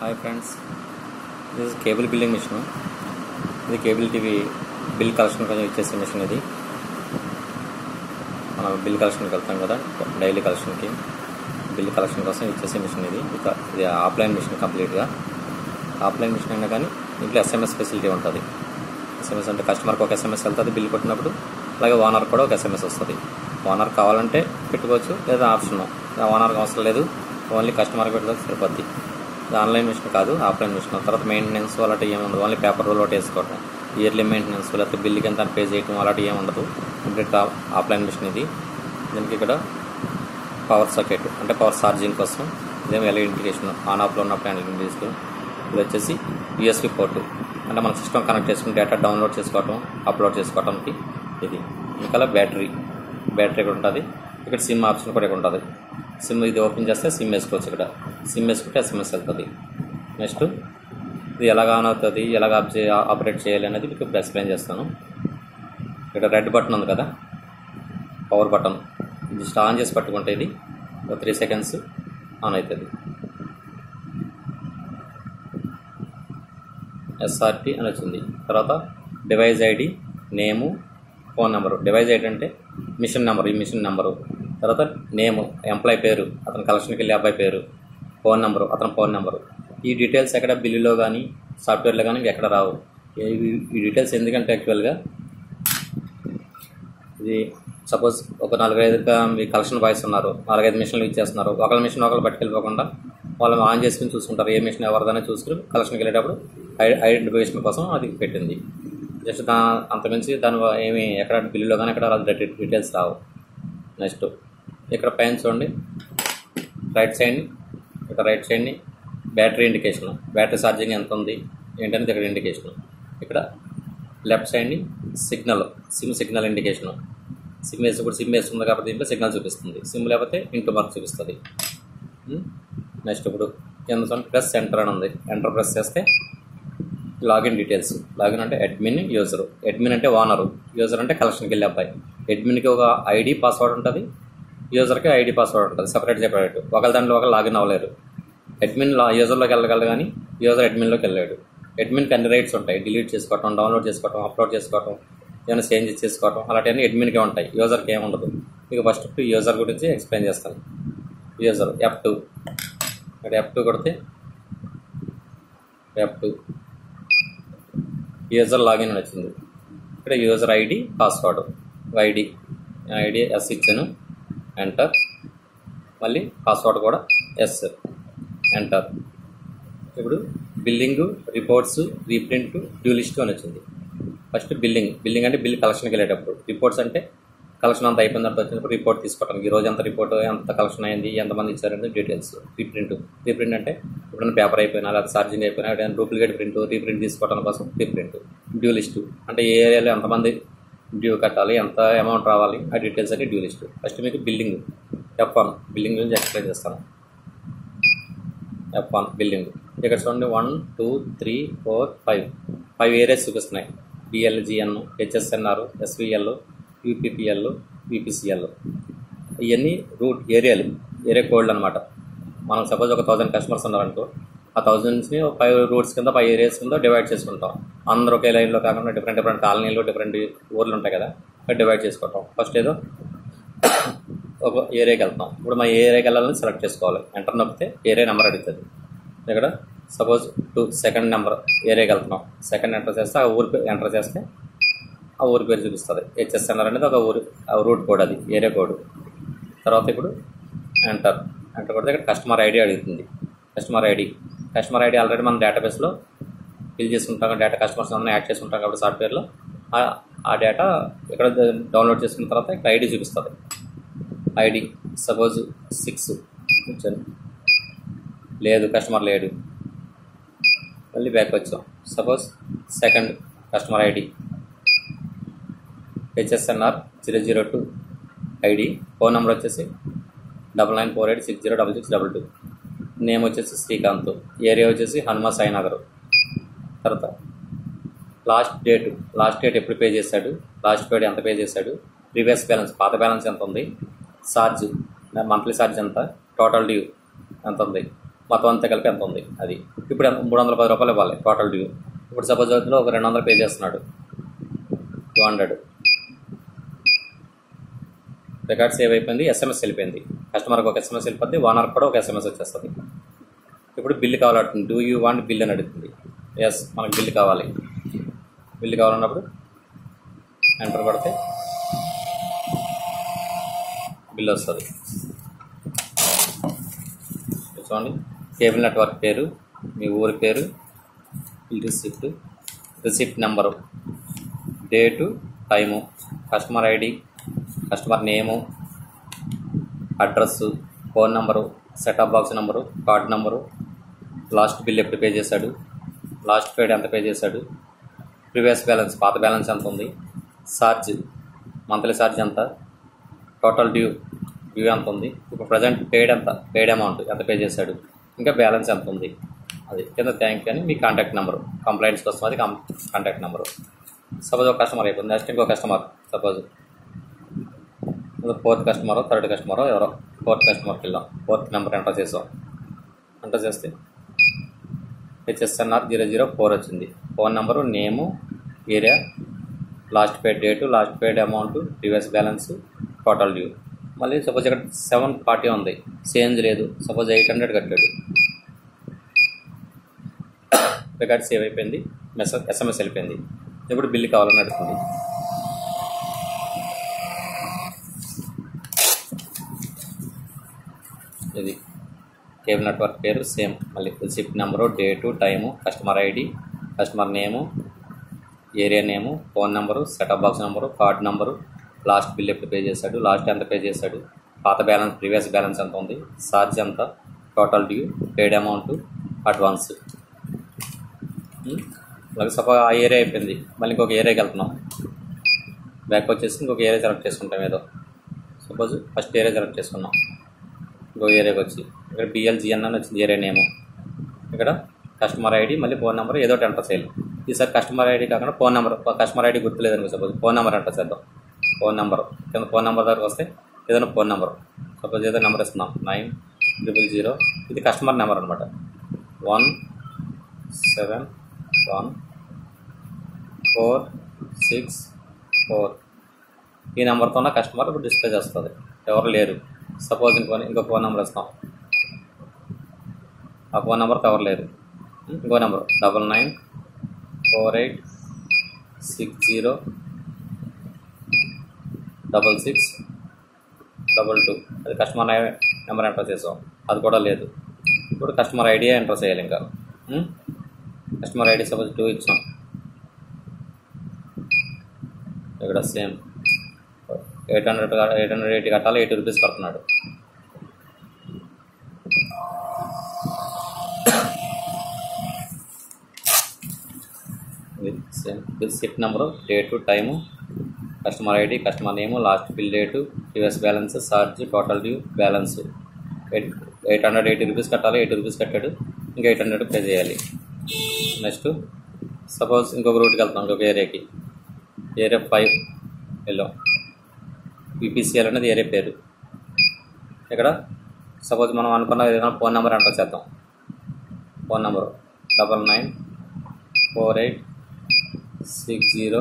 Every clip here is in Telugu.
Hi friends this cable billing machine ఇది కేబుల్ టీవీ బిల్ కలెక్షన్ కొంచెం ఇచ్చేసే మిషన్ ఇది మనం బిల్ కలెక్షన్కి వెళ్తాం కదా డైలీ కలెక్షన్కి బిల్ కలెక్షన్ కోసం ఇచ్చేసే మిషన్ ఇది ఇక ఇది ఆఫ్లైన్ మిషన్ కంప్లీట్గా ఆఫ్లైన్ మిషన్ అయినా కానీ ఇంట్లో ఎస్ఎంఎస్ ఫెసిలిటీ ఉంటుంది ఎస్ఎంఎస్ అంటే కస్టమర్కి ఒక ఎస్ఎంఎస్ వెళ్తుంది బిల్ కొట్టినప్పుడు అలాగే ఓనర్ కూడా ఒక ఎస్ఎంఎస్ వస్తుంది ఓనర్ కావాలంటే పెట్టుకోవచ్చు లేదా ఆప్షన్ ఓనర్కి అవసరం లేదు ఓన్లీ కస్టమర్కి పెట్టుకోవచ్చు సరిపోద్ది ఇది ఆన్లైన్ మిషన్ కాదు ఆఫ్లైన్ మిషన్ తర్వాత మెయింటెనెన్స్ అలాంటి ఏమి ఉండదు ఓన్లీ పేపర్ రోల్ ఒకటి వేసుకోవడం ఇయర్లీ మెయింటెనెన్స్ లేకపోతే బిల్లుకి ఎంత పే చేయడం అలాంటివి ఏమి ఉండదు కంప్లీట్ ఆఫ్లైన్ మిషన్ ఇది దీనికి ఇక్కడ పవర్ సాకెట్ అంటే పవర్ ఛార్జింగ్ కోసం ఇదేమో ఎల్ఈడి ఇండికేషన్ ఆన్ ఆఫ్లో ఉన్నప్పుడు ఎల్ఈడి ఇండికేషన్ ఇది వచ్చేసి యూఎస్బి పోర్ట్ అంటే మన సిస్టమ్ కనెక్ట్ చేసుకుని డేటా డౌన్లోడ్ చేసుకోవటం అప్లోడ్ చేసుకోవడానికి ఇది ఇంకా బ్యాటరీ బ్యాటరీ ఇక్కడ ఉంటుంది ఇక్కడ సిమ్ ఆప్షన్ కూడా ఇక్కడ ఉంటుంది సిమ్ ఇది ఓపెన్ చేస్తే సిమ్ వేసుకోవచ్చు ఇక్కడ సిమ్ వేసుకుంటే ఎస్ఎంఎస్ వెళ్తుంది నెక్స్ట్ ఇది ఎలాగ ఆన్ అవుతుంది ఎలాగ ఆప్ చే ఆపరేట్ చేయాలి అనేది మీకు ఇప్పుడు ఎక్స్ప్లెయిన్ చేస్తాను ఇక్కడ రెడ్ బటన్ ఉంది కదా పవర్ బటన్ ఇది ఆన్ చేసి పట్టుకుంటే ఇది ఒక త్రీ సెకండ్స్ ఆన్ అవుతుంది ఎస్ఆర్టీ అని వచ్చింది తర్వాత device ID name phone number device ID అంటే మిషన్ నెంబరు ఈ మిషన్ నెంబరు తర్వాత నేము ఎంప్లాయ్ పేరు అతని కలెక్షన్కి వెళ్ళే అబ్బాయి పేరు ఫోన్ నెంబరు అతని ఫోన్ నెంబరు ఈ డీటెయిల్స్ ఎక్కడ బిల్లులో కానీ సాఫ్ట్వేర్లో కానీ ఎక్కడ రావు ఈ- ఈ డీటెయిల్స్ ఎందుకంటే యాక్చువల్గా ఇది సపోజ్ ఒక నలుగైదుగా మీ కలెక్షన్ బాయ్స్ ఉన్నారు నాలుగైదు మిషన్లు ఇచ్చేస్తున్నారు ఒకళ్ళ మిషన్ ఒకళ్ళు పట్టుకెళ్ళిపోకుండా వాళ్ళు ఆన్ చేసుకుని చూసుకుంటారు ఏ మిషన్ ఎవరిదైనా చూసుకుని కలెక్షన్కి వెళ్ళేటప్పుడు ఐ- ఐడెంటిఫికేషన్ కోసం అది పెట్టింది జస్ట్ దా అంతమించి దాని వ- ఏమి ఎక్కడ బిల్లులో కానీ ఎక్కడ వాళ్ళ డీ- డీటెయిల్స్ రావు నెక్స్ట్ ఇక్కడ పైన చూడండి రైట్ సైడ్ని ఇక్కడ రైట్ సైడ్ని బ్యాటరీ ఇండికేషన్ బ్యాటరీ ఛార్జింగ్ ఎంత ఉంది ఏంటనేది ఇక్కడ ఇండికేషన్ ఇక్కడ లెఫ్ట్ సైడ్ని signal SIM signal indication SIM వేసి ఇప్పుడు సిమ్ వేస్తుంది కాబట్టి దీంట్లో సిగ్నల్ చూపిస్తుంది సిమ్ లేకపోతే ఇంటూ మార్క్ చూపిస్తుంది నెక్స్ట్ ఇప్పుడు కింద చూడండి ప్రెస్ ఎంటర్ అని ఉంది ఎంటర్ ప్రెస్ చేస్తే లాగిన్ డీటెయిల్స్ లాగిన్ అంటే అడ్మిన్ యూజర్ అడ్మిన్ అంటే ఓనరు యూజర్ అంటే కలెక్షన్కి వెళ్ళే అబ్బాయి అడ్మిన్కి ఒక ఐడి పాస్వర్డ్ ఉంటుంది యూజర్కి ఐడి పాస్వర్డ్ ఉంటుంది సపరేట్ సెపరేట్ ఒకరి దాంట్లో ఒకరు లాగిన్ అవ్వలేరు అడ్మిన్ లా యూజర్లోకి వెళ్ళగలడు కానీ యూజర్ అడ్మిన్లోకి వెళ్ళలేడు అడ్మిన్కి అన్ని రైట్స్ ఉంటాయి డిలీట్ చేసుకోవటం డౌన్లోడ్ చేసుకోవటం అప్లోడ్ చేసుకోవటం ఏమైనా చేంజ్ చేసుకోవటం అలాంటివన్నీ అడ్మిన్కే ఉంటాయి యూజర్కి ఏమి ఉండదు మీకు ఫస్ట్ యూజర్ గురించి ఎక్స్ప్లెయిన్ చేస్తాను యూజర్ ఎఫ్ టూ ఇక్కడ ఎఫ్ టూ కొడితే ఎఫ్ టూ యూజర్ లాగిన్ అని వచ్చింది ఇక్కడ user ID password ID ID S ఇచ్చాను ఎంటర్ మళ్ళీ పాస్వర్డ్ కూడా ఎస్ ఎంటర్ ఇప్పుడు billing reports reprint due list అని వచ్చింది ఫస్ట్ బిల్లింగ్ బిల్లింగ్ అంటే బిల్ కలెక్షన్కి వెళ్ళేటప్పుడు రిపోర్ట్స్ అంటే కలెక్షన్ అంతా అయిపోయిన తర్వాత వచ్చినప్పుడు రిపోర్ట్ తీసుకోవటం ఈ రోజు ఎంత రిపోర్ట్ ఎంత కలెక్షన్ అయింది ఎంతమంది ఇచ్చారనేది డీటెయిల్స్ రీప్రింట్ రీప్రింట్ అంటే ఎప్పుడైనా పేపర్ అయిపోయినా లేదా ఛార్జింగ్ అయిపోయినా ఏదైనా డూప్లికేట్ ప్రింట్ రీప్రింట్ తీసుకోవడం కోసం రీప్రింట్ డ్యూ లిస్ట్ అంటే ఏ ఏరియాలో ఎంతమంది డ్యూ కట్టాలి ఎంత అమౌంట్ రావాలి ఆ డీటెయిల్స్ అంటే డ్యూ లిస్ట్ ఫస్ట్ మీకు బిల్లింగ్ ఎఫ్ వన్ బిల్లింగ్ గురించి ఎక్స్ప్లెయిన్ చేస్తాను ఎఫ్ వన్ బిల్డింగ్ ఇక్కడ చూడండి one two three four five five areas చూపిస్తున్నాయి బిఎల్జిఎన్ హెచ్ఎస్ఎన్ఆర్ ఎస్విఎల్ యూపీపీఎల్ యూపీసీఎల్ ఇవన్నీ రూట్ ఏరియాలు ఏరియా కోడ్లు అనమాట మనం సపోజ్ ఒక థౌసండ్ కస్టమర్స్ ఉన్నారనుకో ఆ థౌజండ్స్ని ఫైవ్ రూట్స్ కింద ఫైవ్ ఏరియాస్ కింద డివైడ్ చేసుకుంటాం అందరూ ఒకే లైన్లో కాకుండా డిఫరెంట్ డిఫరెంట్ కాలనీలు డిఫరెంట్ ఊర్లు ఉంటాయి కదా అక్కడ డివైడ్ చేసుకుంటాం ఫస్ట్ ఏదో ఒక ఏరియాకి వెళ్తాం ఇప్పుడు మా ఏరియాకి వెళ్ళాలని సెలెక్ట్ చేసుకోవాలి ఎంటర్ నొక్కితే ఏరియా నెంబర్ అడుగుతుంది ఇక్కడ సపోజ్ టూ సెకండ్ నెంబర్ ఏరియాకి వెళ్తున్నాం సెకండ్ ఎంటర్ చేస్తే ఆ ఊరి పేరు ఎంటర్ చేస్తే ఆ ఊరి పేరు చూపిస్తుంది హెచ్ఎస్ఎన్ఆర్ అనేది ఒక ఊరి ఆ రూట్ కోడ్ అది ఏరియా కోడ్ తర్వాత ఇప్పుడు ఎంటర్ ఎంటర్ కొడితే ఇక్కడ కస్టమర్ ఐడి అడుగుతుంది customer ID customer ID already మనం డేటాబేస్లో ఫిల్ చేసుకుంటాం డేటా కస్టమర్స్ అన్నీ యాడ్ చేసుకుంటాం కాబట్టి సాఫ్ట్వేర్లో ఆ- ఆ డేటా ఇక్కడ డౌన్లోడ్ చేసుకున్న తర్వాత ఇక్కడ ఐడి చూపిస్తుంది ఐడి సపోజ్ సిక్స్ కూర్చొని లేదు కస్టమర్ లేడు మళ్ళీ బ్యాక్ వచ్చాం suppose second customer ID HSNR zero zero two ID phone number వచ్చేసి double nine four eight six zero double six double two name వచ్చేసి శ్రీకాంత్ ఏరియా వచ్చేసి హనుమా సాయినగర్ తర్వాత లాస్ట్ డేట్ లాస్ట్ డేట్ ఎప్పుడు పే చేశాడు లాస్ట్ డేట్ ఎంత పే చేశాడు ప్రీవియస్ బ్యాలెన్స్ పాత బ్యాలెన్స్ ఎంత ఉంది ఛార్జ్ మంత్లీ ఛార్జ్ ఎంత టోటల్ డ్యూ ఎంత ఉంది మొత్తం అంతా కలిపి ఎంత ఉంది అది ఇప్పుడు ఎంత మూడు వందల పది రూపాయలు ఇవ్వాలి టోటల్ డ్యూ ఇప్పుడు సపోజ్ అందులో ఒక రెండు వందలు పే చేస్తున్నాడు టూ హండ్రెడ్ రికార్డ్ సేవ్ అయిపోయింది ఎస్ఎంఎస్ వెళ్ళిపోయింది కస్టమర్కి ఒక ఎస్ఎంఎస్ వెళ్ళిపోద్ది ఓనర్కి కూడా ఒక ఎస్ఎంఎస్ వచ్చేస్తుంది ఇప్పుడు బిల్లు కావాలంటుంది డూ యూ వాంట్ బిల్ అని అడుగుతుంది ఎస్ మనకు బిల్లు కావాలి బిల్లు కావాలన్నప్పుడు ఎంటర్ కొడితే బిల్ వస్తుంది చూడండి కేబుల్ నెట్వర్క్ పేరు మీ ఊరి పేరు bill receipt receipt number date time customer ID customer name address phone number setup box number card number last bill ఎప్పుడు పే చేశాడు లాస్ట్ పేడ్ ఎంత పే చేశాడు ప్రీవియస్ బ్యాలెన్స్ పాత బ్యాలెన్స్ ఎంత ఉంది ఛార్జ్ మంత్లీ ఛార్జ్ ఎంత టోటల్ డ్యూ డ్యూ ఎంత ఉంది ఇప్పుడు ప్రజెంట్ పేడ్ ఎంత పేడ్ అమౌంట్ ఎంత పే చేశాడు ఇంకా బ్యాలెన్స్ ఎంత ఉంది అది కింద థ్యాంక్ యూ అని మీ కాంటాక్ట్ నెంబరు కంప్లైంట్స్ కోసం అది కాంటాక్ట్ నెంబరు సపోజ్ ఒక కస్టమర్ అయిపోయింది నెక్స్ట్ ఇంకో customer suppose fourth customer third customer ఎవరో ఫోర్త్ కస్టమర్కి వెళ్ళాం ఫోర్త్ నెంబర్ ఎంటర్ చేసాం ఎంటర్ చేస్తే హెచ్ఎస్ఎన్ఆర్ జీరో జీరో ఫోర్ వచ్చింది phone number name area last paid date last paid amount previous balance total due మళ్ళీ సపోజ్ ఇక్కడ సెవెన్ ఫార్టీ ఉంది చేంజ్ లేదు సపోజ్ ఎయిట్ హండ్రెడ్ కట్టాడు రికార్డ్ సేవ్ అయిపోయింది మెసేజ్ ఎస్ఎంఎస్ వెళ్ళిపోయింది ఇప్పుడు బిల్లు కావాలని అడుగుతుంది ఇది కేబుల్ నెట్వర్క్ పేరు సేమ్ మళ్ళీ receipt number date time customer ID customer name area name phone number setup box number card number last bill ఎప్పుడు పే చేశాడు లాస్ట్ ఎంత పే చేశాడు పాత బ్యాలెన్స్ ప్రీవియస్ బ్యాలెన్స్ ఎంత ఉంది ఛార్జ్ ఎంత total due paid amount advance అలాగే సపోజ్ ఆ ఏరియా అయిపోయింది మళ్ళీ ఇంకొక ఏరియాకి వెళ్తున్నాం బ్యాక్ వచ్చేసి ఇంకొక ఏరియా సెలెక్ట్ చేసుకుంటాం ఏదో సపోజ్ ఫస్ట్ ఏరియా సెలెక్ట్ చేసుకున్నాం ఇంకో ఏరియాకి వచ్చి ఇక్కడ బిఎల్జిఎన్ అని వచ్చింది ఏరియా నేము ఇక్కడ కస్టమర్ ఐడి మళ్ళీ ఫోన్ నెంబర్ ఏదో ఒకటి ఎంటర్ చేయాలి ఈసారి కస్టమర్ ఐడి కాకుండా ఫోన్ నెంబర్ కస్టమర్ ఐడి గుర్తులేదని సపోజ్ ఫోన్ నెంబర్ ఎంటర్ చేద్దాం ఫోన్ నెంబర్ కింద ఫోన్ నెంబర్ దగ్గరకు వస్తే ఏదైనా ఫోన్ నెంబర్ సపోజ్ ఏదో నెంబర్ ఇస్తున్నాం నైన్ ట్రిపుల్ జీరో ఇది కస్టమర్ నెంబర్ అనమాట one seven one four six four ఈ నెంబర్తో ఉన్న కస్టమర్ ఇప్పుడు డిస్ప్లే చేస్తుంది ఎవరు లేరు సపోజ్ ఇంకో ఇంకో ఫోన్ నెంబర్ ఇస్తాం ఆ ఫోన్ నెంబర్కి ఎవరు లేరు ఇంకో number double nine four eight six zero double six double two అది కస్టమర్ నెంబర్ ఎంటర్ చేసాం అది కూడా లేదు ఇప్పుడు కస్టమర్ ఐడి ఎంటర్ చేయాలి ఇంకా ఉం? కస్టమర్ ఐడి సపోజ్ టూ ఇచ్చాం ఇక్కడ same eight hundred eight hundred eighty కట్టాలి ఎయిటీ రూపీస్ కడుతున్నాడు ఇది సేమ్ బిల్ సిట్ number date time customer ID customer name last bill date US balance charge total due balance eight eight hundred eighty rupees కట్టాలి ఎయిటీ రూపీస్ కట్టాడు ఇంకా ఎయిట్ హండ్రెడ్ పే చేయాలి నెక్స్ట్ సపోజ్ ఇంకొక రూట్కి వెళ్తాం ఇంకొక ఏరియాకి ఏరియా ఫైవ్ వెళ్ళాం పీపీసీఎల్ అనేది ఏరియా పేరు ఇక్కడ సపోజ్ మనం అనుకున్న ఏదైనా ఫోన్ నెంబర్ ఎంటర్ చేద్దాం phone number double nine four eight six zero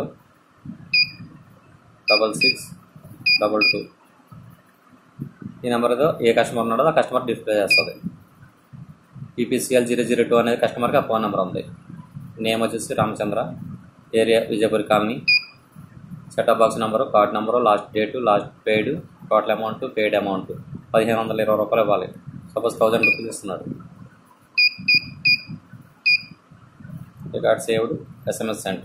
double six double two ఈ నెంబర్తో ఏ కస్టమర్ ఉన్నాడో ఆ కస్టమర్ డిస్ప్లే చేస్తుంది పీపీసీఎల్ జీరో జీరో టూ అనేది కస్టమర్కి ఆ ఫోన్ నెంబర్ ఉంది నేమ్ వచ్చేసి Ramachandra area Vijayapuri colony setup box number card number last date last paid total amount paid amount పదిహేను వందల ఇరవై రూపాయలు ఇవ్వాలి సపోజ్ థౌజండ్ రూపీస్ ఇస్తున్నాడు రికార్డ్ సేవ్డ్ ఎస్ఎంఎస్ సెండ్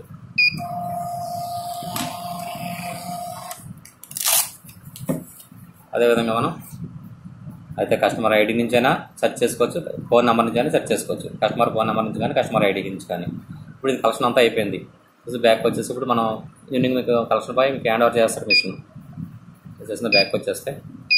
అదేవిధంగా మనం అయితే కస్టమర్ ఐడి నుంచైనా సెర్చ్ చేసుకోవచ్చు ఫోన్ నెంబర్ నుంచి అయినా సెర్చ్ చేసుకోవచ్చు కస్టమర్ ఫోన్ నెంబర్ నుంచి కానీ కస్టమర్ ఐడి నుంచి కానీ ఇప్పుడు ఇది కలెక్షన్ అంతా అయిపోయింది వచ్చి బ్యాక్ వచ్చేసి ఇప్పుడు మనం ఈవినింగ్ మీకు కలెక్షన్ బాయ్ మీకు హ్యాండ్ ఓవర్ చేస్తారు మిషన్ వచ్చేసిన బ్యాక్ వచ్చేస్తే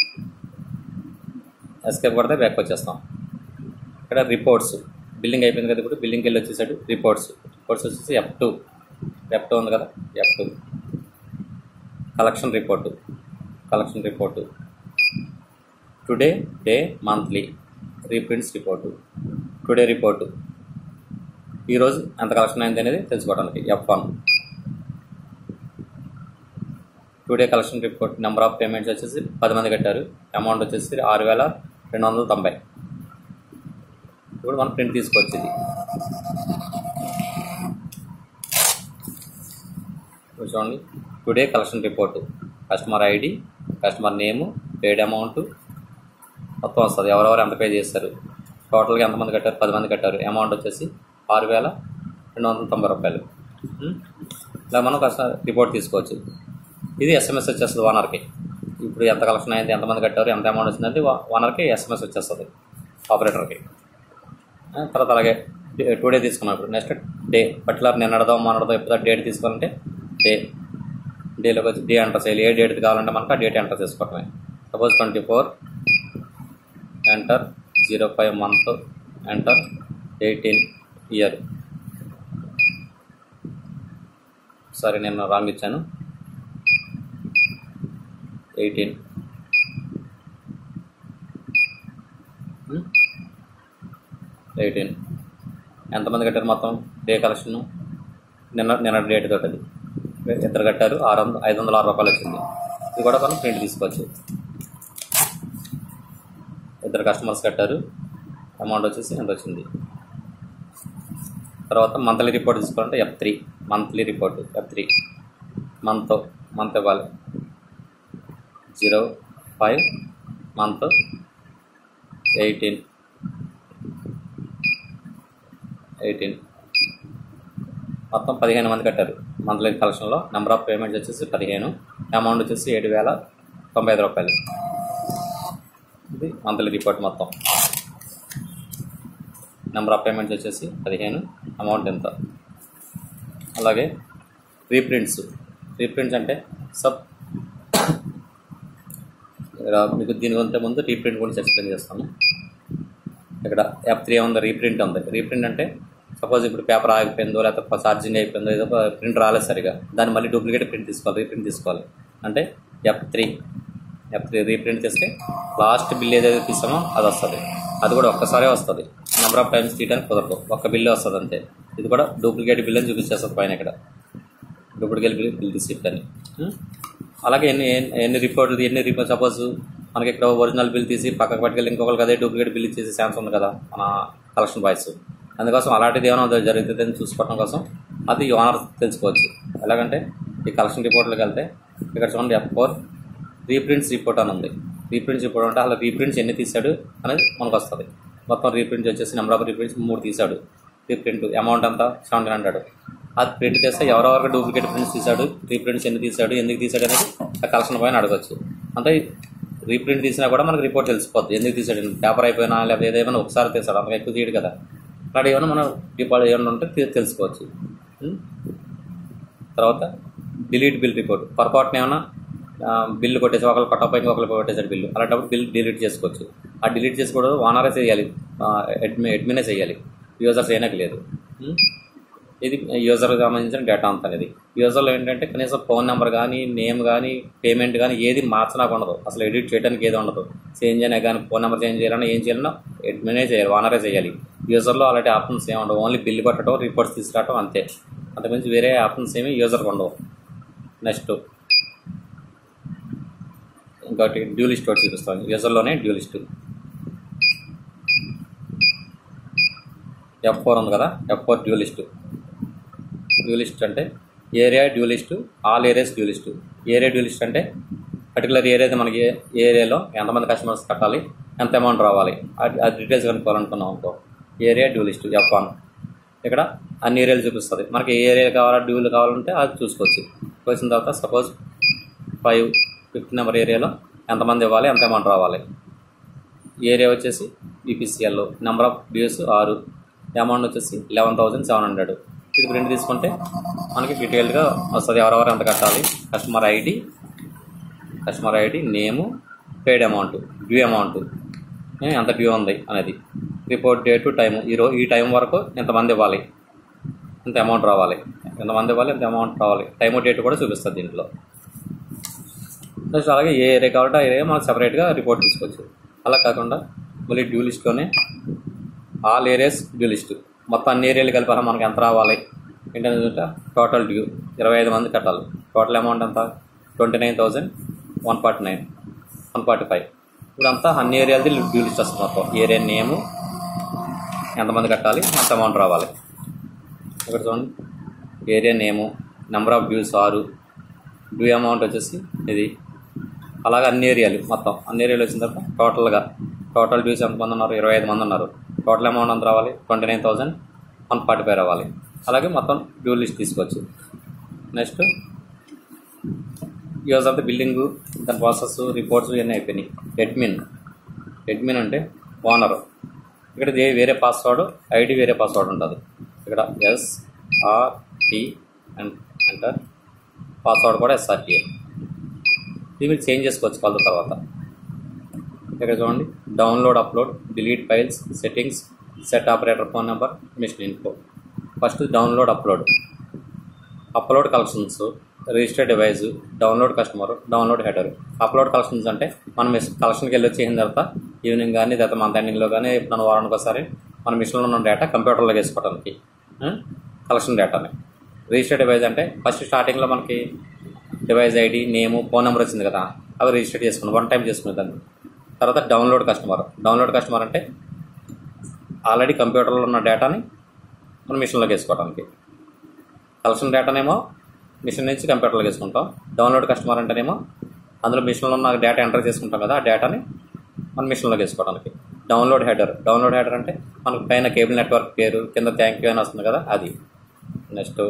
ఎస్కేప్ కొడితే బ్యాక్ వచ్చేస్తాం ఇక్కడ రిపోర్ట్స్ బిల్లింగ్ అయిపోయింది కదా ఇప్పుడు బిల్లింగ్కి వెళ్ళి వచ్చేసాడు రిపోర్ట్స్ రిపోర్ట్స్ వచ్చేసి ఎఫ్ టూ ఎఫ్ టూ ఉంది కదా F two collection report collection report today day monthly reprints report today report ఈరోజు ఎంత కలెక్షన్ అయింది అనేది తెలుసుకోవడానికి F one today collection report number of payments వచ్చేసి పది మంది కట్టారు అమౌంట్ వచ్చేసి ఆరు వేల రెండు వందల తొంభై ఇప్పుడు మనం ప్రింట్ తీసుకొచ్చింది ఇప్పుడు చూడండి today collection report customer ID customer name paid amount మొత్తం వస్తుంది ఎవరెవరు ఎంత పే చేస్తారు టోటల్గా ఎంతమంది కట్టారు పది మంది కట్టారు అమౌంట్ వచ్చేసి ఆరు వేల రెండు వందల తొంభై రూపాయలు ఉం? ఇలా మనం కాస్త రిపోర్ట్ తీసుకోవచ్చు ఇది ఎస్ఎంఎస్ వచ్చేస్తుంది ఓనర్కి ఇప్పుడు ఎంత కలెక్షన్ అయింది ఎంతమంది కట్టారు ఎంత అమౌంట్ వచ్చిందంటే ఓనర్కి ఎస్ఎంఎస్ వచ్చేస్తుంది ఆపరేటర్కి ఆ, తర్వాత అలాగే టూ డే తీసుకున్నాం ఇప్పుడు నెక్స్ట్ డే పర్టికులర్ నిన్నడదో మొన్నడదో ఎప్పుడు డేట్ తీసుకోవాలంటే డే డేలోకి వచ్చి డే ఎంటర్ చేయాలి ఏ డేట్ కావాలంటే మనకు ఆ డేట్ ఎంటర్ చేసుకోవటమే suppose twenty four enter zero five month enter eighteen year sorry నేను రాంగ్ ఇచ్చాను ఎయిటీన్ ఎయిటీన్ ఎంతమంది కట్టారు మొత్తం డే కలెక్షన్ నిన్న నిన్న డేట్ కట్టది ఇద్దరు కట్టారు ఆరు వందల ఐదు వందల ఆరు రూపాయలు వచ్చింది ఇది కూడా మనం ప్రింట్ తీసుకోవచ్చు ఇద్దరు కస్టమర్స్ కట్టారు అమౌంట్ వచ్చేసి ఎంత వచ్చింది తర్వాత మంత్లీ రిపోర్ట్ తీసుకోవాలంటే F three monthly report F three month month ఇవ్వాలి zero five month eighteen eighteen మొత్తం పదిహేను మంది కట్టారు మంత్లీ కలెక్షన్లో నెంబర్ ఆఫ్ పేమెంట్స్ వచ్చేసి పదిహేను అమౌంట్ వచ్చేసి ఏడు వేల తొంభై ఐదు రూపాయలు ఇది మంత్లీ రిపోర్ట్ మొత్తం నెంబర్ ఆఫ్ పేమెంట్స్ వచ్చేసి పదిహేను అమౌంట్ ఎంత అలాగే రీప్రింట్స్ రీప్రింట్స్ అంటే సబ్ ఇక్కడ మీకు దీని గురించి ముందు రీప్రింట్ గురించి ఎక్స్ప్లెయిన్ చేస్తాను ఇక్కడ ఎఫ్ త్రీ ఉంది రీప్రింట్ ఉంది రీప్రింట్ అంటే సపోజ్ ఇప్పుడు పేపర్ ఆగిపోయిందో లేకపోతే ఛార్జింగ్ అయిపోయిందో ఏదో ప్రింట్ రాలేదు సరిగా దాన్ని మళ్ళీ డూప్లికేట్ ప్రింట్ తీసుకోవాలి రీప్రింట్ తీసుకోవాలి అంటే F three F three reprint చేస్తే లాస్ట్ బిల్ ఏదైతే తీసామో అది వస్తుంది అది కూడా ఒక్కసారే వస్తుంది నెంబర్ ఆఫ్ టైమ్స్ తీయడానికి కుదరదు ఒక్క బిల్లు వస్తుంది అంతే ఇది కూడా డూప్లికేట్ బిల్ అని చూపించేస్తుంది పైన ఇక్కడ డూప్లికేట్ బిల్ బిల్ రిసిప్ట్ అని ఉం? అలాగే ఎన్ని ఎన్ని- ఎన్ని రిపోర్ట్లు ఎన్ని రిపోర్ట్ సపోజ్ మనకి ఇక్కడ ఒరిజినల్ బిల్ తీసి పక్కకు పట్టుకెళ్ళి ఇంకొకరికి అదే డూప్లికేట్ బిల్ ఇచ్చేసి ఛాన్స్ ఉంది కదా మన కలెక్షన్ బాయ్స్ అందుకోసం అలాంటిది ఏమైనా జరుగుతుంది అని చూసుకోవడం కోసం అది ఓనర్ తెలుసుకోవచ్చు ఎలాగంటే ఈ కలెక్షన్ రిపోర్ట్లోకి వెళ్తే ఇక్కడ చూడండి ఎఫ్ ఫోర్ రీప్రింట్స్ రిపోర్ట్ అని ఉంది రీప్రింట్స్ రిపోర్ట్ అంటే అలా రీప్రింట్స్ ఎన్ని తీశాడు అనేది మనకు వస్తుంది మొత్తం రీప్రింట్స్ వచ్చేసి నెంబర్ ఆఫ్ రీప్రింట్స్ మూడు తీశాడు రీప్రింట్ అమౌంట్ అంతా సెవెంటీన్ హండ్రెడ్ అది ప్రింట్ చేస్తే ఎవరెవరికి డూప్లికేట్ ప్రింట్స్ తీశాడు రీప్రింట్స్ ఎన్ని తీశాడు ఎందుకు తీశాడు అనేది ఆ కలెక్షన్ పైన అడగచ్చు అంటే రీప్రింట్ తీసినా కూడా మనకు రిపోర్ట్ తెలిసిపోద్ది ఎందుకు తీసాడు పేపర్ అయిపోయినా లేదా ఏదైనా ఒకసారి తీసాడు అంతకు ఎక్కువ తీయడు కదా అక్కడ ఏమైనా మనం రిపోర్ట్ ఏమైనా ఉంటే తె- తెలుసుకోవచ్చు ఉం? తర్వాత డిలీట్ బిల్ రిపోర్ట్ పొరపాటున ఏమైనా ఆ, బిల్లు కొట్టేసి ఒకళ్ళు కొట్టకపోయి ఇంకొకరు కొట్టేసాడు బిల్లు అలాంటప్పుడు బిల్ డిలీట్ చేసుకోవచ్చు ఆ డిలీట్ చేసుకోవడం ఓనరే చేయాలి అడ్మి అడ్మినే చేయాలి యూజర్స్ అయినాక లేదు ఉం? ఇది యూజర్ సంబంధించిన డేటా అంతా అనేది యూజర్లో ఏంటంటే కనీసం ఫోన్ నెంబర్ కానీ నేమ్ కానీ పేమెంట్ కానీ ఏది మార్చడానికి ఉండదు అసలు ఎడిట్ చేయడానికి ఏది ఉండదు చేంజ్ అయినా కానీ ఫోన్ నెంబర్ చేంజ్ చేయాలన్నా ఏం చేయాలన్నా అడ్మినే చేయాలి ఓనరే చేయాలి యూజర్లో అలాంటి ఆప్షన్స్ ఏమి ఉండవు ఓన్లీ బిల్లు కొట్టడం రిపోర్ట్స్ తీసుకురావడం అంతే అంతకుమించి వేరే ఆప్షన్స్ ఏమి యూజర్కి ఉండవు నెక్స్ట్ ఇంకోటి డ్యూ లిస్ట్ ఒకటి చూపిస్తాను యూజర్లోనే డ్యూ లిస్ట్ ఎఫ్ ఫోర్ ఉంది కదా F four due list due list అంటే area due list all areas due list area due list అంటే పర్టికులర్ ఏరియా అయితే మనకి ఏ ఏరియాలో ఎంతమంది కస్టమర్స్ కట్టాలి ఎంత అమౌంట్ రావాలి అది అది డీటెయిల్స్ కనుక్కోవాలనుకున్నాం అనుకో area due list F one ఇక్కడ అన్ని ఏరియాలు చూపిస్తుంది మనకి ఏ ఏరియా కావాలా డ్యూలు కావాలంటే అది చూసుకోవచ్చు వచ్చిన తర్వాత సపోజ్ ఫైవ్ ఫిఫ్త్ నెంబర్ ఏరియాలో ఎంతమంది ఇవ్వాలి ఎంత అమౌంట్ రావాలి ఏరియా వచ్చేసి బీపీసీఎల్ నెంబర్ ఆఫ్ డ్యూస్ ఆరు అమౌంట్ వచ్చేసి లెవెన్ థౌజండ్ సెవెన్ హండ్రెడ్ ఇది ప్రింట్ తీసుకుంటే మనకి డీటెయిల్గా వస్తుంది ఎవరెవరు ఎంత కట్టాలి customer ID customer ID name paid amount due amount ఎంత డ్యూ ఉంది అనేది రిపోర్ట్ డేట్ టైం ఈ రో ఈ టైం వరకు ఎంతమంది ఇవ్వాలి ఎంత అమౌంట్ రావాలి ఎంతమంది ఇవ్వాలి ఎంత అమౌంట్ రావాలి టైం డేట్ కూడా చూపిస్తుంది దీంట్లో నెక్స్ట్ అలాగే ఏ ఏరియా కావాలంటే ఆ ఏరియా మనం సపరేట్గా రిపోర్ట్ తీసుకోవచ్చు అలా కాకుండా మళ్ళీ డ్యూ లిస్ట్లోనే ఆల్ ఏరియాస్ డ్యూ లిస్ట్ మొత్తం అన్ని ఏరియాలు కలిపి మనకి ఎంత రావాలి ఏంటంటే టోటల్ డ్యూ ఇరవై ఐదు మంది కట్టాలి టోటల్ అమౌంట్ ఎంత twenty nine thousand one forty nine one forty five ఇప్పుడంతా అన్ని ఏరియాలది డ్యూ లిస్ట్ వస్తుంది మొత్తం ఏరియా నేము ఎంతమంది కట్టాలి ఎంత అమౌంట్ రావాలి ఇక్కడ చూడండి area name number of dues ఆరు డ్యూ అమౌంట్ వచ్చేసి ఇది అలాగే అన్ని ఏరియాలు మొత్తం అన్ని ఏరియాలు వచ్చిన తర్వాత టోటల్గా టోటల్ డ్యూస్ ఎంతమంది ఉన్నారు ఇరవై ఐదు మంది ఉన్నారు టోటల్ అమౌంట్ ఎంత రావాలి twenty nine thousand one forty five రావాలి అలాగే మొత్తం డ్యూ లిస్ట్ తీసుకోవచ్చు next use of the building దాని ప్రాసెస్ రిపోర్ట్స్ ఇవన్నీ అయిపోయినాయి అడ్మిన్ అడ్మిన్ అంటే ఓనర్ ఇక్కడ ఇది వేరే పాస్వర్డ్ ఐడి వేరే పాస్వర్డ్ ఉంటుంది ఇక్కడ S R T and enter password కూడా ఎస్ఆర్టీఏ ఇది మీరు చేంజ్ చేసుకోవచ్చు కొలత తర్వాత ఇక్కడ చూడండి download upload delete files settings set operator phone number machine info first download upload upload collections register device download customer download header upload collections అంటే మనం కలెక్షన్కి వెళ్ళి వచ్చేసిన తర్వాత ఈవినింగ్ కానీ లేదా మంత్ ఎండింగ్లో కానీ ఎప్పుడైనా వారానికి ఒకసారి మన మిషన్లో ఉన్న డేటా కంప్యూటర్లో వేసుకోవడానికి కలెక్షన్ డేటాని రిజిస్టర్ డివైస్ అంటే ఫస్ట్ స్టార్టింగ్లో మనకి device ID name phone number వచ్చింది కదా అవి రిజిస్టర్ చేసుకున్నాం వన్ టైం చేసుకునే దాన్ని తర్వాత డౌన్లోడ్ కస్టమర్ డౌన్లోడ్ కస్టమర్ అంటే ఆల్రెడీ కంప్యూటర్లో ఉన్న డేటాని మన మిషన్లోకి వేసుకోవడానికి కలెక్షన్ డేటానేమో మిషన్ నుంచి కంప్యూటర్లోకి వేసుకుంటాం డౌన్లోడ్ కస్టమర్ అంటేనేమో అందులో మిషన్లో ఉన్న డేటా ఎంటర్ చేసుకుంటాం కదా ఆ డేటాని మన మిషన్లోకి వేసుకోవడానికి డౌన్లోడ్ హెడర్ డౌన్లోడ్ హెడర్ అంటే మనకు పైన కేబుల్ నెట్వర్క్ పేరు కింద థ్యాంక్ యూ అని వస్తుంది కదా అది next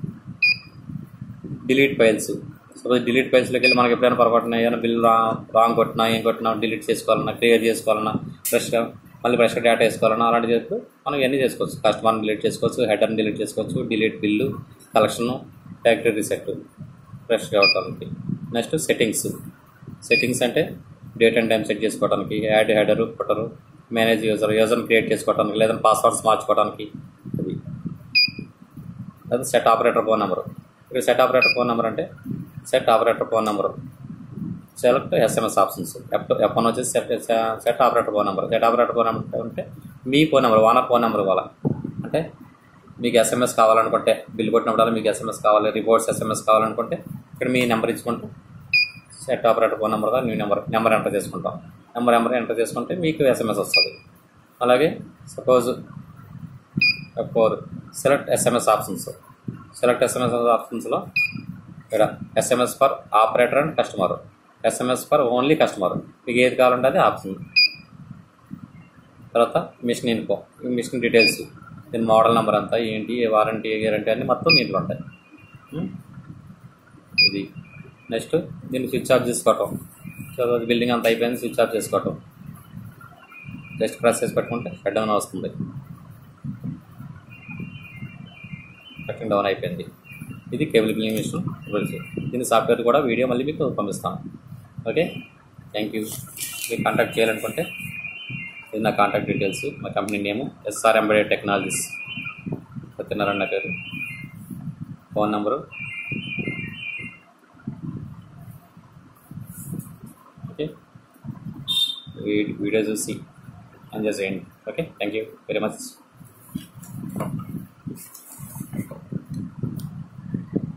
delete files suppose delete ఫైల్స్లోకి వెళ్ళి మనకి ఎప్పుడైనా పొరపాటున ఏదైనా బిల్ రా రాంగ్ కొట్టినా ఏం కొట్టినా డిలీట్ చేసుకోవాలన్నా క్లియర్ చేసుకోవాలన్నా ఫ్రెష్గా మళ్ళీ ఫ్రెష్గా డేటా వేసుకోవాలన్నా అలాంటి చేస్తూ మనం ఇవన్నీ చేసుకోవచ్చు కస్టమర్ని డిలీట్ చేసుకోవచ్చు హెడర్ని డిలీట్ చేసుకోవచ్చు delete bill collection factory reset ఫ్రెష్గా అవడానికి నెక్స్ట్ సెట్టింగ్స్ సెట్టింగ్స్ అంటే డేట్ అండ్ టైం సెట్ చేసుకోవడానికి add header footer manage user యూజర్ని క్రియేట్ చేసుకోవడానికి లేదా పాస్వర్డ్స్ మార్చుకోవడానికి అది అది సెట్ ఆపరేటర్ ఫోన్ నెంబర్ ఇక్కడ సెట్ ఆపరేటర్ ఫోన్ నెంబర్ అంటే set operator phone number select SMS options F F one వచ్చేసి set set operator phone number set operator phone number అంటే మీ phone number owner phone number ఇవ్వాలి అంటే మీకు ఎస్ఎంఎస్ కావాలనుకుంటే బిల్ కొట్టినప్పుడు మీకు ఎస్ఎంఎస్ కావాలి రిపోర్ట్స్ ఎస్ఎంఎస్ కావాలనుకుంటే ఇక్కడ మీ నెంబర్ ఇచ్చుకుంటే సెట్ ఆపరేటర్ ఫోన్ నెంబర్గా మీ నెంబర్ నెంబర్ ఎంటర్ చేసుకుంటాం నెంబర్ నెంబర్ ఎంటర్ చేసుకుంటే మీకు ఎస్ఎంఎస్ వస్తుంది అలాగే suppose four select SMS options select SMS ఆప్షన్స్లో ఇక్కడ SMS for operator and customer SMS for only customer మీకు ఏది కావాలంటే అది ఆప్షన్ తర్వాత మిషన్ ఇన్ఫో ఈ మిషన్ డీటెయిల్స్ దీని మోడల్ నెంబర్ అంతా ఏంటి ఏ వారంటీ ఏ గ్యారంటీ అన్నీ మొత్తం దీంట్లో ఉంటాయి ఉం? ఇది నెక్స్ట్ దీన్ని స్విచ్ ఆఫ్ చేసుకోవటం సో అది బిల్డింగ్ అంతా అయిపోయింది స్విచ్ ఆఫ్ చేసుకోవటం జస్ట్ ప్రెస్ చేసి పెట్టుకుంటే షట్ డౌన్ వస్తుంది షట్ డౌన్ అయిపోయింది ఇది కేబుల్ బిల్లింగ్ మిషన్ రూల్స్ దీని సాఫ్ట్వేర్ కూడా వీడియో మళ్ళీ మీకు పంపిస్తాను ఓకే థ్యాంక్ యూ మీరు కాంటాక్ట్ చేయాలనుకుంటే ఇది నా కాంటాక్ట్ డీటెయిల్స్ మా company name SR embedded technologies Satyanarayana నా పేరు ఫోన్ నెంబరు ఓకే వీడియో చూసి ఎంజాయ్ చేయండి okay thank you very much